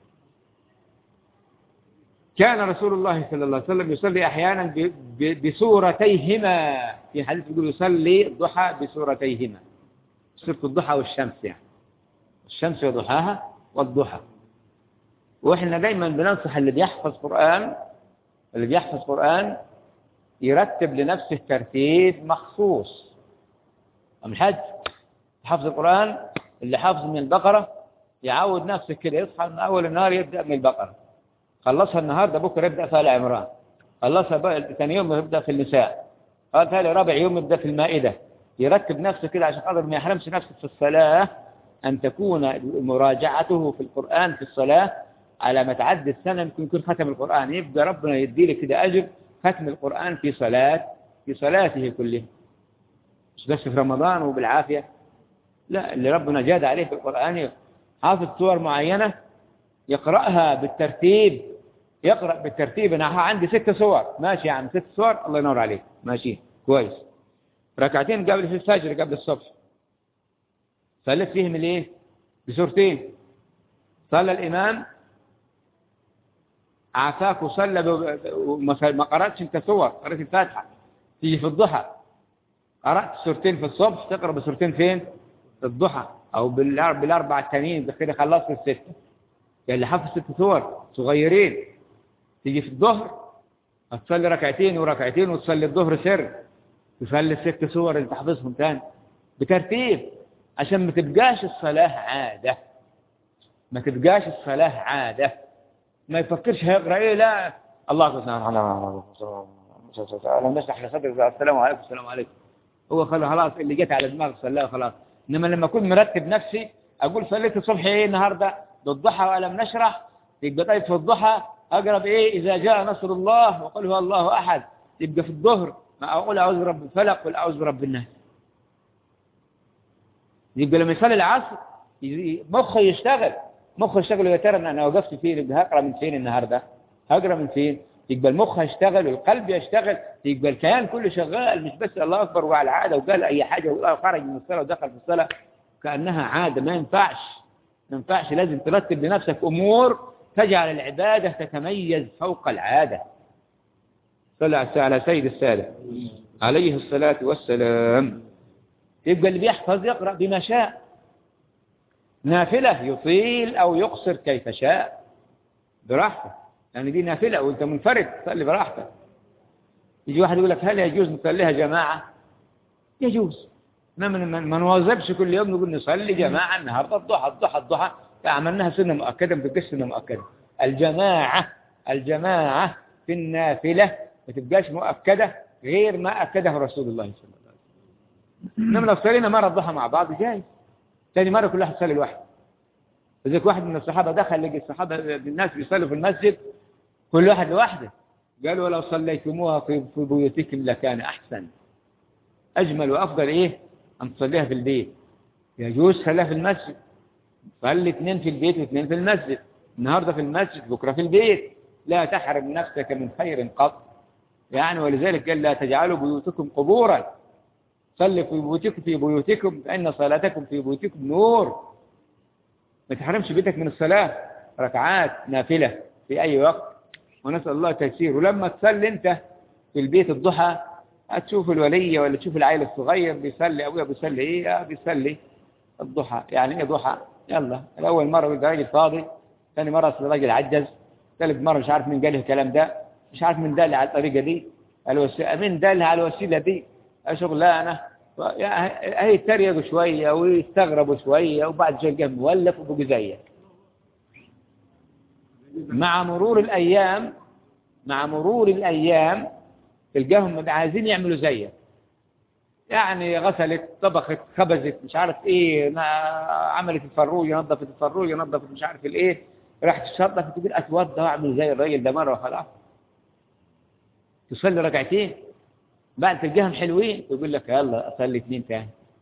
كان رسول الله صلى الله عليه وسلم يصلي أحيانا ب- ب- بسورتيهما في حديث يقول يصلي الضحى بسورتيهما سورة الضحى والشمس يعني الشمس وضحاها والضحى وإحنا دايما بننصح اللي بيحفظ قرآن اللي بيحفظ قرآن يرتب لنفسه ترتيب مخصوص أم الحج حفظ القرآن اللي حافظ من البقرة يعود نفسه كده يصحى من أول النهار يبدأ من البقرة خلصها النهارده بكره يبدا في ال عمران خلصها بقى ثاني يوم يبدا في النساء قال ثاني رابع يوم يبدا في المائده يرتب نفسه كده عشان خاطر ما يحرمش نفسه في الصلاه ان تكون مراجعته في القران في الصلاه على ما تعدي السنه يمكن يكون ختم القران يبقى ربنا يدي لك كده اجر ختم القران في صلاه في صلاته كلها مش بس في رمضان وبالعافيه لا اللي ربنا جاد عليه في القران حافظ سور معينه يقرأها بالترتيب يقرأ بالترتيب أنا عندي ست صور ماشي يا عم ست صور الله ينور عليك ماشي كويس ركعتين قبل في الفجر قبل الصبح صليت فيهم الايه بسورتين صلى الإمام عافاك وصلى ب- وما ما قرأتش انت صور قرأت الفاتحة تيجي في الضحى قرأت سورتين في الصبح تقرأ بسورتين فين في الضحى أو بالأر- بالأربع التانيين كده خلصت الستة يعني اللي حافظ ست صور صغيرين تيجي في الظهر هتصلي ركعتين وركعتين وتصلي الظهر سر تصلي الست صور اللي تحفظهم تاني بترتيب عشان ما تبقاش الصلاة عادة ما تبقاش الصلاة عادة ما يفكرش هيقرأ ايه لا الله أكبر اللهم اشرح لصدرك السلام عليكم السلام عليكم هو خلاص خلاص اللي جت على دماغه صلاه خلاص انما لما اكون مرتب نفسي اقول صليت الصبح ايه النهارده بالضحى ولم نشرح يبقى طيب في الضحى اقرب ايه اذا جاء نصر الله وقل هو الله احد يبقى في الظهر ما اقول اعوذ برب الفلق ولا اعوذ برب الناس يبقى لما يصلي العصر ي- مخه يشتغل مخه يشتغل يا ترى انا وقفت فين يبقى هقرا من فين النهارده هقرا من فين يبقى المخ يشتغل والقلب يشتغل يبقى الكيان كله شغال مش بس الله اكبر وعلى العاده وقال اي حاجه وخرج من الصلاه ودخل في الصلاه كانها عاده ما ينفعش ما ينفعش لازم ترتب لنفسك امور تجعل العباده تتميز فوق العاده صلى على سيد الساده عليه الصلاه والسلام يبقى اللي بيحفظ يقرا بما شاء نافله يطيل او يقصر كيف شاء براحته يعني دي نافله وانت منفرد صلي براحتك يجي واحد يقول لك هل يجوز نصليها جماعه يجوز ما من ما ما نواظبش كل يوم نقول نصلي جماعه النهارده الضحى الضحى الضحى لا، عملناها سنه مؤكده ما تبقاش سنه مؤكده الجماعه الجماعه في النافله ما تبقاش مؤكده غير ما اكده رسول الله صلى الله عليه وسلم انما لو صلينا مره الضحى مع بعض جاي ثاني مره كل واحد يصلي لوحده لذلك واحد من الصحابه دخل لقي الصحابه الناس بيصلوا في المسجد كل واحد لوحده قالوا ولو صليتموها في في بيوتكم لكان احسن اجمل وافضل ايه ان تصليها في البيت يجوز صلاه في المسجد صلي اثنين في البيت واثنين في المسجد النهارده في المسجد بكره في البيت لا تحرم نفسك من خير قط يعني ولذلك قال لا تجعلوا بيوتكم قبورا صلي في بيوتكم في بيوتكم فإن صلاتكم في بيوتكم نور ما تحرمش بيتك من الصلاة ركعات نافلة في أي وقت ونسأل الله تيسير ولما تصلي أنت في البيت الضحى هتشوف الولية ولا تشوف العيل الصغير بيصلي أبويا بيصلي إيه آه بيصلي الضحى يعني إيه ضحى يلا الأول مرة يبقى راجل فاضي ثاني مرة أصل راجل عجز ثالث مرة مش عارف مين قال له الكلام ده مش عارف مين دل على الطريقة دي الوسيلة مين دل على الوسيلة دي شغلانة هي يتريقوا شوية ويستغربوا شوية وبعد شوية قام مولف وبقوا زيك مع مرور الأيام مع مرور الأيام تلقاهم عايزين يعملوا زيك يعني غسلت طبخت خبزت مش عارف ايه ما عملت الفروج نظفت الفروج نظفت مش عارف الايه راحت تشطف تقول اتوضى واعمل زي الراجل ده مره وخلاص تصلي ركعتين بعد تلقاهم حلوين تقول لك يلا اصلي اثنين تاني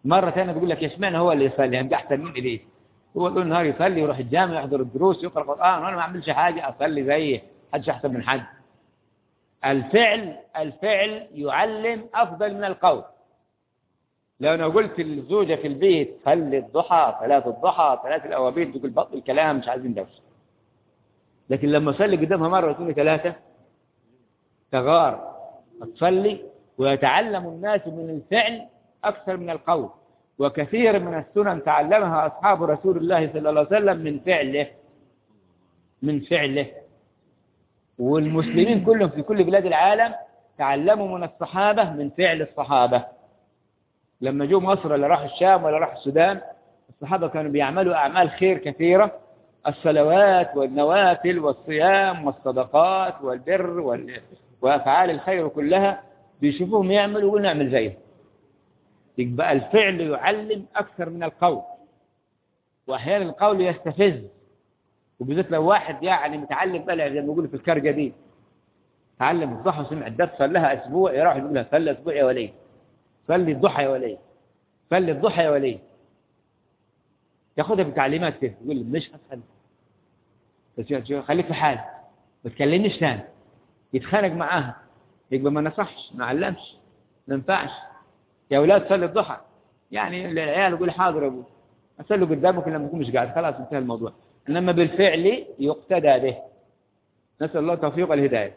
مرة ثانية بيقول لك اشمعنى هو اللي يصلي هم أحسن مني ليه هو طول النهار يصلي يروح الجامع يحضر الدروس يقرأ قرآن وأنا ما أعملش حاجة أصلي زيه حدش أحسن من حد الفعل الفعل يعلم أفضل من القول لو أنا قلت للزوجة في البيت صلي الضحى صلاة الضحى صلاة الأوابين تقول بطل الكلام مش عايزين دوشة لكن لما أصلي قدامها مرة واثنين ثلاثة تغار تصلي ويتعلم الناس من الفعل أكثر من القول وكثير من السنن تعلمها أصحاب رسول الله صلى الله عليه وسلم من فعله من فعله والمسلمين كلهم في كل بلاد العالم تعلموا من الصحابة من فعل الصحابة لما جو مصر ولا راح الشام ولا راح السودان الصحابة كانوا بيعملوا أعمال خير كثيرة الصلوات والنوافل والصيام والصدقات والبر وال... وأفعال الخير كلها بيشوفوهم يعملوا ويقولوا نعمل زيهم يبقى الفعل يعلم أكثر من القول وأحيانا القول يستفز وبالذات لو واحد يعني متعلم بلع زي ما بيقولوا في الكرجة دي تعلم الضحى وسمع الدرس صلىها أسبوع يروح يقول لها صلي أسبوع يا ولي صلي الضحى يا ولي صلي الضحى يا ولي ياخدها بتعليمات كده يقول مش هتصلي بس خليك في حالك ما تكلمنيش ثاني يتخانق معاها يبقى ما نصحش ما علمش ما ينفعش يا اولاد صلي الضحى يعني العيال يقول حاضر يا ابوي اصلي قدامك لما يكون مش قاعد خلاص انتهى الموضوع انما بالفعل يقتدى به نسال الله التوفيق والهدايه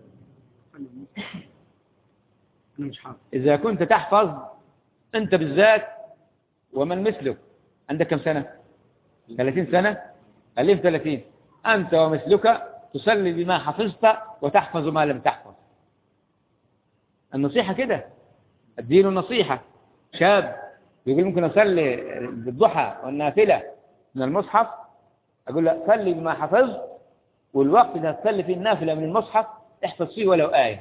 أنا مش حاضر اذا كنت تحفظ انت بالذات ومن مثلك عندك كم سنه 30 سنه خليه في 30 انت ومثلك تصلي بما حفظت وتحفظ ما لم تحفظ النصيحة كده الدين نصيحة شاب يقول ممكن أصلي بالضحى والنافلة من المصحف أقول له صلي بما حفظت والوقت اللي هتصلي فيه النافلة من المصحف احفظ فيه ولو آية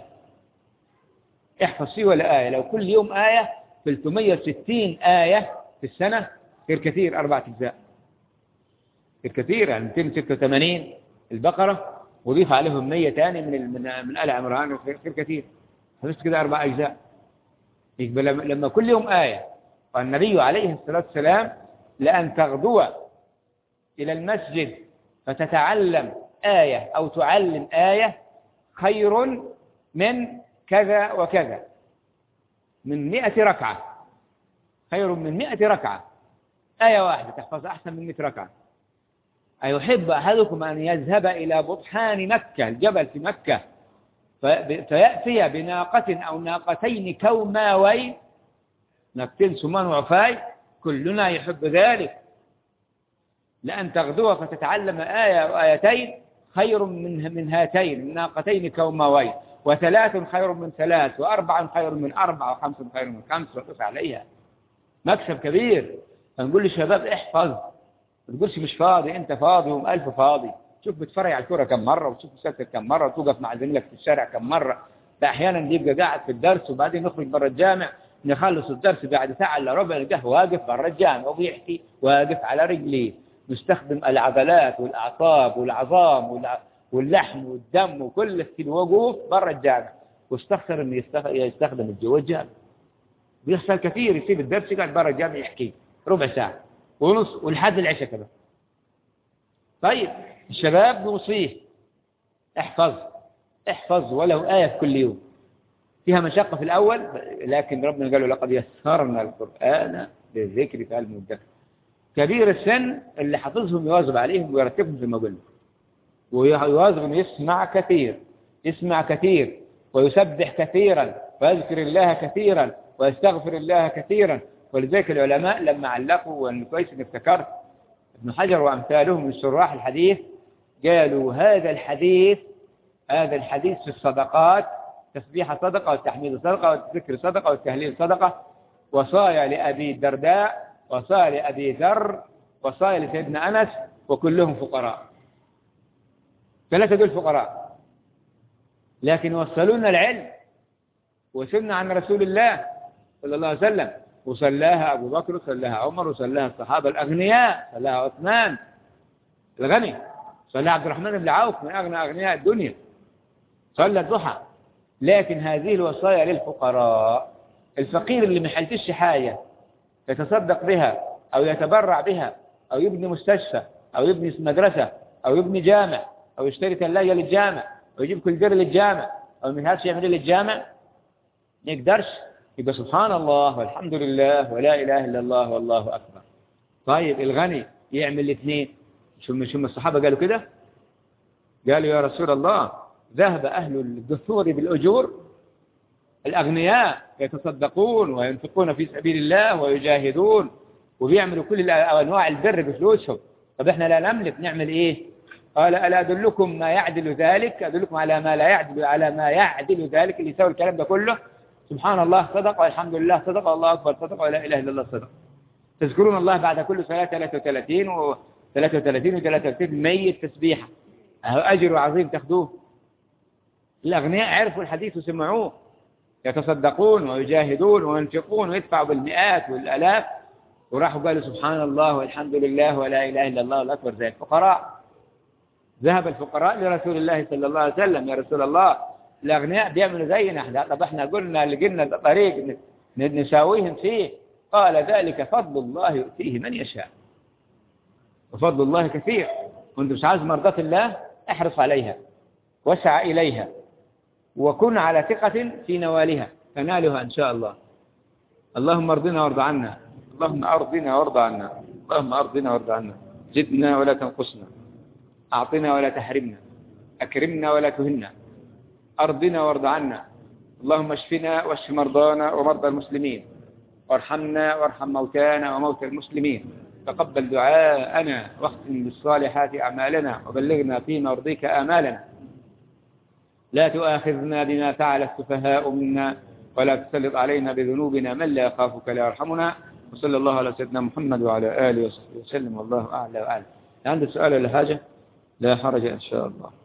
احفظ فيه ولو آية لو كل يوم آية 360 آية في السنة غير كثير أربعة أجزاء غير كثير يعني 286 البقرة وضيف عليهم 100 ثاني من من من آل عمران غير كثير حفظت كده أربع أجزاء يبقى لما لما كل يوم آية والنبي عليه الصلاة والسلام لأن تغدو إلى المسجد فتتعلم آية أو تعلم آية خير من كذا وكذا من مئة ركعة خير من مئة ركعة آية واحدة تحفظها أحسن من مئة ركعة أيحب أحدكم أن يذهب إلى بطحان مكة الجبل في مكة فيأتي بناقة أو ناقتين كوماوين ناقتين سمان وعفاي كلنا يحب ذلك لأن تغدو فتتعلم آية أو آيتين خير من من هاتين الناقتين كوماوين وثلاث خير من ثلاث وأربع خير من أربع وخمس خير من خمس وقف عليها مكسب كبير فنقول للشباب احفظ ما تقولش مش فاضي انت فاضي وهم ألف فاضي شوف بتفرج على الكرة كم مرة وتشوف مسلسل كم مرة وتوقف مع زميلك في الشارع كم مرة ده أحيانا بيبقى قاعد في الدرس وبعدين نخرج برا الجامع نخلص الدرس بعد ساعة إلا ربع نلقاه واقف برا الجامع وبيحكي واقف على رجليه مستخدم العضلات والأعصاب والعظام والع... واللحم والدم وكل كده وقوف برا الجامع واستخسر انه يستخ... يستخدم الجو الجامع بيحصل كثير يسيب الدرس يقعد برا الجامع يحكي ربع ساعة ونص ولحد العشاء كمان طيب الشباب نوصيه احفظ احفظ ولو آية في كل يوم فيها مشقة في الأول لكن ربنا قال له لقد يسرنا القرآن للذكر في المدكر كبير السن اللي حافظهم يواظب عليهم ويرتبهم زي ما قلنا ويواظب انه يسمع كثير يسمع كثير ويسبح كثيرا ويذكر الله كثيرا ويستغفر الله كثيرا ولذلك العلماء لما علقوا وان كويس ان افتكرت ابن حجر وامثالهم من شراح الحديث قالوا هذا الحديث هذا الحديث في الصدقات تسبيح صدقة والتحميد صدقة والذكر صدقة والتهليل صدقة وصايا لأبي الدرداء وصايا لأبي ذر وصايا لسيدنا أنس وكلهم فقراء ثلاثة دول فقراء لكن وصلونا العلم وسمنا عن رسول الله صلى الله عليه وسلم وصلاها أبو بكر وصلاها عمر وصلاها الصحابة الأغنياء صلاها عثمان الغني صلى عبد الرحمن بن عوف من أغنى أغنياء الدنيا صلى الضحى لكن هذه الوصايا للفقراء الفقير اللي ما حلتش حاجة يتصدق بها أو يتبرع بها أو يبني مستشفى أو يبني مدرسة أو يبني جامع أو يشتري ثلاجة للجامع أو يجيب كل در للجامع أو من هذا يعمل للجامع ما يقدرش يبقى سبحان الله والحمد لله ولا إله إلا الله والله أكبر طيب الغني يعمل الاثنين شو شو الصحابة قالوا كده قالوا يا رسول الله ذهب أهل الدثور بالأجور الأغنياء يتصدقون وينفقون في سبيل الله ويجاهدون وبيعملوا كل أنواع البر بفلوسهم طب احنا لا نملك نعمل ايه قال ألا أدلكم ما يعدل ذلك أدلكم على ما لا يعدل على ما يعدل ذلك اللي يسوي الكلام ده كله سبحان الله صدق والحمد لله صدق الله أكبر صدق ولا إله إلا الله صدق تذكرون الله بعد كل صلاة 33 و 33 و 33 ميت تسبيحة أجر عظيم تاخذوه الأغنياء عرفوا الحديث وسمعوه يتصدقون ويجاهدون وينفقون ويدفعوا بالمئات والآلاف وراحوا قالوا سبحان الله والحمد لله ولا إله إلا الله والأكبر زي الفقراء ذهب الفقراء لرسول الله صلى الله عليه وسلم يا رسول الله الأغنياء بيعملوا زينا احنا طب احنا قلنا لقينا طريق نساويهم فيه قال ذلك فضل الله يؤتيه من يشاء وفضل الله كثير وانت مش عايز مرضاة الله احرص عليها واسعى إليها وكن على ثقة في نوالها تنالها إن شاء الله اللهم ارضنا وارض عنا اللهم ارضنا وارض عنا اللهم ارضنا وارض عنا زدنا ولا تنقصنا أعطنا ولا تحرمنا أكرمنا ولا تهنا أرضنا وارض عنا اللهم اشفنا واشف مرضانا ومرضى المسلمين وارحمنا وارحم موتانا وموتى المسلمين تقبل دعاءنا واختم بالصالحات أعمالنا وبلغنا فيما يرضيك آمالنا لا تؤاخذنا بما فعل السفهاء منا ولا تسلط علينا بذنوبنا من لا يخافك لا يرحمنا وصلى الله على سيدنا محمد وعلى آله وصحبه وسلم والله أعلى وأعلم عندك سؤال ولا حاجة لا حرج إن شاء الله